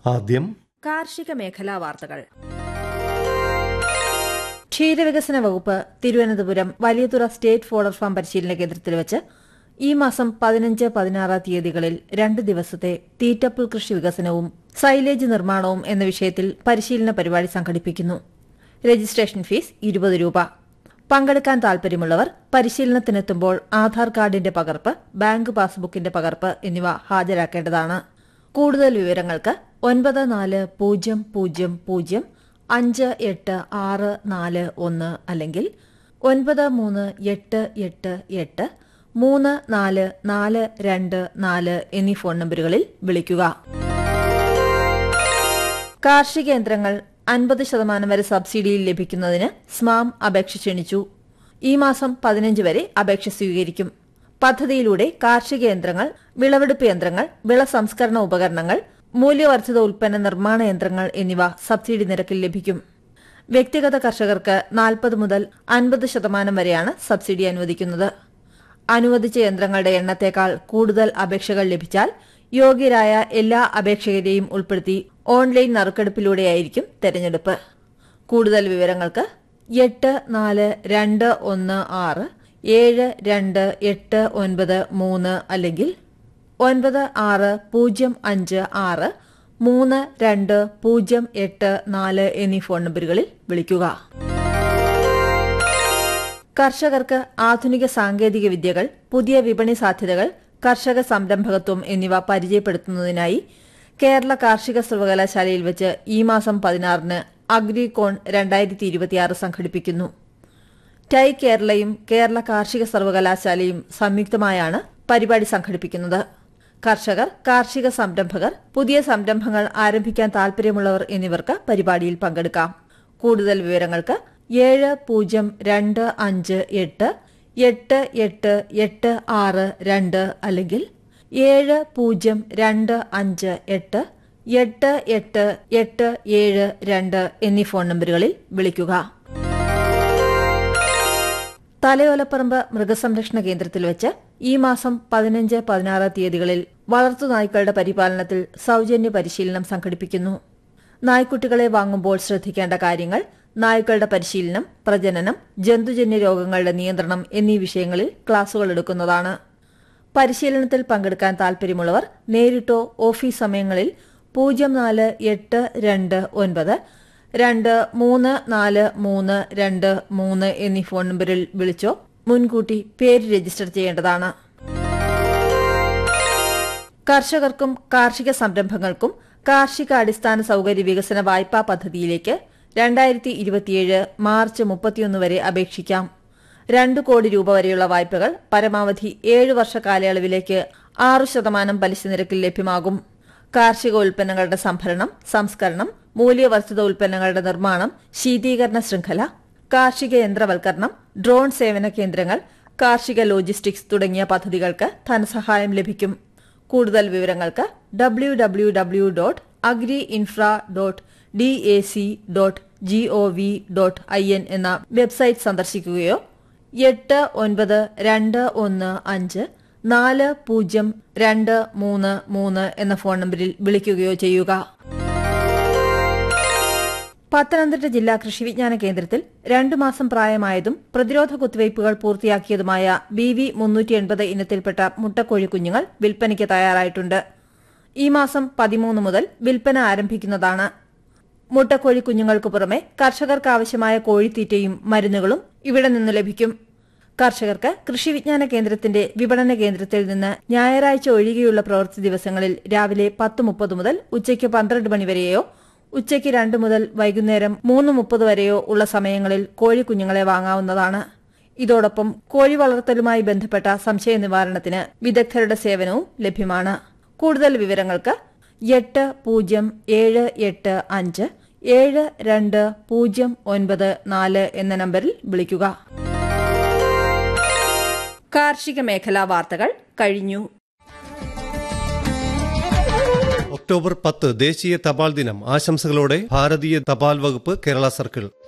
ആദ്യം കാർഷിക മേഖലാ വാർത്തകൾ ക്ഷീരവികസന വകുപ്പ് Thiruvananthapuram Valiyathura state fodder farm പരിശീലന കേന്ദ്രത്തിൽ വെച്ച് ഈ മാസം പതിനഞ്ച് പതിനാറ് തീയതികളിൽ രണ്ട് ദിവസത്തെ തീറ്റപ്പുൽ കൃഷി വികസനവും സൈലേജ് നിർമ്മാണവും എന്ന വിഷയത്തിൽ പരിശീലന പരിപാടി സംഘടിപ്പിക്കുന്നു രജിസ്ട്രേഷൻ ഫീസ് ഇരുപത് രൂപ പങ്കെടുക്കാൻ താൽപര്യമുള്ളവർ പരിശീലനത്തിനെത്തുമ്പോൾ ആധാർ കാർഡിന്റെ പകർപ്പ് ബാങ്ക് പാസ്ബുക്കിന്റെ പകർപ്പ് എന്നിവ ഹാജരാക്കേണ്ടതാണ് കൂടുതൽ വിവരങ്ങൾക്ക് ഒൻപത് നാല് പൂജ്യം പൂജ്യം പൂജ്യം അഞ്ച് എട്ട് ആറ് നാല് ഒന്ന് അല്ലെങ്കിൽ ഒൻപത് മൂന്ന് എട്ട് എട്ട് എട്ട് മൂന്ന് നാല് നാല് രണ്ട് നാല് എന്നീ ഫോൺ നമ്പറുകളിൽ വിളിക്കുക കാർഷിക യന്ത്രങ്ങൾ അൻപത് ശതമാനം വരെ സബ്സിഡിയിൽ ലഭിക്കുന്നതിന് സ്മാം അപേക്ഷ ക്ഷണിച്ചു ഈ മാസം പതിനഞ്ച് വരെ അപേക്ഷ സ്വീകരിക്കും പദ്ധതിയിലൂടെ കാർഷിക യന്ത്രങ്ങൾ വിളവെടുപ്പ് യന്ത്രങ്ങൾ വിള സംസ്കരണ ഉപകരണങ്ങൾ മൂല്യവർദ്ധിത ഉൽപ്പന്ന നിർമ്മാണ യന്ത്രങ്ങൾ എന്നിവ സബ്സിഡി നിരക്കിൽ ലഭിക്കും വ്യക്തിഗത കർഷകർക്ക് നാൽപ്പത് മുതൽ അൻപത് ശതമാനം വരെയാണ് സബ്സിഡി അനുവദിക്കുന്നത് അനുവദിച്ച യന്ത്രങ്ങളുടെ എണ്ണത്തേക്കാൾ കൂടുതൽ അപേക്ഷകൾ ലഭിച്ചാൽ യോഗ്യരായ എല്ലാ അപേക്ഷകരെയും ഉൾപ്പെടുത്തി ഓൺലൈൻ നറുക്കെടുപ്പിലൂടെയായിരിക്കും തെരഞ്ഞെടുപ്പ് കൂടുതൽ വിവരങ്ങൾക്ക് എട്ട് നാല് രണ്ട് ഒന്ന് ആറ് ഏഴ് രണ്ട് എട്ട് ഒൻപത് മൂന്ന് അല്ലെങ്കിൽ ഒൻപത് ആറ് പൂജ്യം അഞ്ച് ആറ് മൂന്ന് രണ്ട് പൂജ്യം എട്ട് നാല് എന്നീ ഫോൺ നമ്പറുകളിൽ വിളിക്കുക കർഷകർക്ക് ആധുനിക സാങ്കേതിക വിദ്യകൾ പുതിയ വിപണി സാധ്യതകൾ കർഷക സംരംഭകത്വം എന്നിവ പരിചയപ്പെടുത്തുന്നതിനായി കേരള കാർഷിക സർവകലാശാലയിൽ വെച്ച് ഈ മാസം പതിനാറിന് അഗ്രികോൺ രണ്ടായിരത്തി ഇരുപത്തിയാറ് സംഘടിപ്പിക്കുന്നു ടൈ കേരളയും കേരള കാർഷിക സർവകലാശാലയും സംയുക്തമായാണ് പരിപാടി സംഘടിപ്പിക്കുന്നത് കർഷകർ കാർഷിക സംരംഭകർ പുതിയ സംരംഭങ്ങൾ ആരംഭിക്കാൻ താൽപര്യമുള്ളവർ എന്നിവർക്ക് പരിപാടിയിൽ പങ്കെടുക്കാം കൂടുതൽ വിവരങ്ങൾക്ക് ഏഴ് പൂജ്യം രണ്ട് അഞ്ച് എട്ട് എട്ട് എട്ട് എട്ട് ആറ് രണ്ട് അല്ലെങ്കിൽ ഏഴ് പൂജ്യം രണ്ട് അഞ്ച് എട്ട് എട്ട് എട്ട് എട്ട് ഏഴ് രണ്ട് എന്നീ ഫോൺ നമ്പറുകളിൽ വിളിക്കുക തലയോലപ്പറമ്പ് മൃഗസംരക്ഷണ കേന്ദ്രത്തിൽ വെച്ച് ഈ മാസം പതിനഞ്ച് പതിനാറ് തീയതികളിൽ വളർത്തുനായ്ക്കളുടെ പരിപാലനത്തിൽ സൌജന്യ പരിശീലനം സംഘടിപ്പിക്കുന്നു നായ്ക്കുട്ടികളെ വാങ്ങുമ്പോൾ ശ്രദ്ധിക്കേണ്ട കാര്യങ്ങൾ നായ്ക്കളുടെ പരിശീലനം പ്രജനനം ജന്തുജന്യ രോഗങ്ങളുടെ നിയന്ത്രണം എന്നീ വിഷയങ്ങളിൽ ക്ലാസുകൾ എടുക്കുന്നതാണ് പരിശീലനത്തിൽ പങ്കെടുക്കാൻ താൽപര്യമുള്ളവർ നേരിട്ടോ ഓഫീസ് സമയങ്ങളിൽ പൂജ്യം നാല് എട്ട് രണ്ട് ഒൻപത് രണ്ട് മൂന്ന് നാല് മൂന്ന് രണ്ട് മൂന്ന് എന്നീ ഫോൺ നമ്പറിൽ വിളിച്ചോ മുൻകൂട്ടി പേര് രജിസ്റ്റർ ചെയ്യേണ്ടതാണ് കർഷകർക്കും കാർഷിക സംരംഭങ്ങൾക്കും കാർഷിക അടിസ്ഥാന സൌകര്യ വികസന വായ്പാ പദ്ധതിയിലേക്ക് രണ്ടായിരത്തി ഇരുപത്തിയേഴ് മാർച്ച് മുപ്പത്തിയൊന്ന് വരെ അപേക്ഷിക്കാം രണ്ട് കോടി രൂപ വരെയുള്ള വായ്പകൾ പരമാവധി ഏഴ് വർഷ കാലയളവിലേക്ക് ആറു ശതമാനം പലിശ നിരക്കിൽ ലഭ്യമാകും കാർഷിക ഉൽപ്പന്നങ്ങളുടെ സംഭരണം സംസ്കരണം മൂല്യവർദ്ധിത ഉൽപ്പന്നങ്ങളുടെ നിർമ്മാണം ശീതീകരണ ശൃംഖല കാർഷിക യന്ത്രവൽക്കരണം ഡ്രോൺ സേവന കേന്ദ്രങ്ങൾ കാർഷിക ലോജിസ്റ്റിക്സ് തുടങ്ങിയ പദ്ധതികൾക്ക് ധനസഹായം ലഭിക്കും കൂടുതൽ വിവരങ്ങൾക്ക് W W W dot agri infra dot D A C dot G O V dot I N എന്ന വെബ്സൈറ്റ് സന്ദർശിക്കുകയോ എട്ട് ഒൻപത് രണ്ട് ഒന്ന് അഞ്ച് നാല് പൂജ്യം രണ്ട് മൂന്ന് മൂന്ന് എന്ന ഫോൺ നമ്പറിൽ വിളിക്കുകയോ ചെയ്യുക പത്തനംതിട്ട ജില്ലാ കൃഷിവിജ്ഞാന കേന്ദ്രത്തിൽ രണ്ടു മാസം പ്രായമായതും പ്രതിരോധ കുത്തിവയ്പുകൾ പൂർത്തിയാക്കിയതുമായ ബി വി മുന്നൂറ്റി എൺപത് ഇനത്തിൽപ്പെട്ട മുട്ടക്കോഴി കുഞ്ഞുങ്ങൾ വിൽപ്പനയ്ക്ക് തയ്യാറായിട്ടുണ്ട് ഈ മാസം പതിമൂന്ന് മുതൽ വിൽപ്പന ആരംഭിക്കുന്നതാണ് മുട്ടക്കോഴി കുഞ്ഞുങ്ങൾക്ക് പുറമെ കർഷകർക്ക് ആവശ്യമായ കോഴിത്തീറ്റയും മരുന്നുകളും ഇവിടെ നിന്ന് ലഭിക്കും കർഷകർക്ക് കൃഷിവിജ്ഞാന കേന്ദ്രത്തിന്റെ വിപണന കേന്ദ്രത്തിൽ നിന്ന് ഞായറാഴ്ച ഒഴികെയുള്ള പ്രവൃത്തി ദിവസങ്ങളിൽ രാവിലെ പത്ത് മുപ്പത് മുതൽ ഉച്ചയ്ക്ക് പന്ത്രണ്ട് മണിവരെയോ ഉച്ചയ്ക്ക് രണ്ട് മുതൽ വൈകുന്നേരം മൂന്ന് മുപ്പത് വരെയോ ഉള്ള സമയങ്ങളിൽ കോഴിക്കുഞ്ഞുങ്ങളെ വാങ്ങാവുന്നതാണ് ഇതോടൊപ്പം കോഴി വളർത്തലുമായി ബന്ധപ്പെട്ട സംശയ നിവാരണത്തിന് വിദഗ്ധരുടെ സേവനവും ലഭ്യമാണ് കൂടുതൽ വിവരങ്ങൾക്ക് എട്ട് പൂജ്യം ഏഴ് എട്ട് അഞ്ച് ഏഴ് രണ്ട് പൂജ്യം ഒൻപത് നാല് എന്ന നമ്പറിൽ വിളിക്കുക കാർഷിക മേഖലാ വാർത്തകൾ കഴിഞ്ഞു ഒക്ടോബർ പത്ത് ദേശീയ തപാൽ ദിനം ആശംസകളോടെ ഭാരതീയ തപാൽ വകുപ്പ് കേരള സർക്കിൾ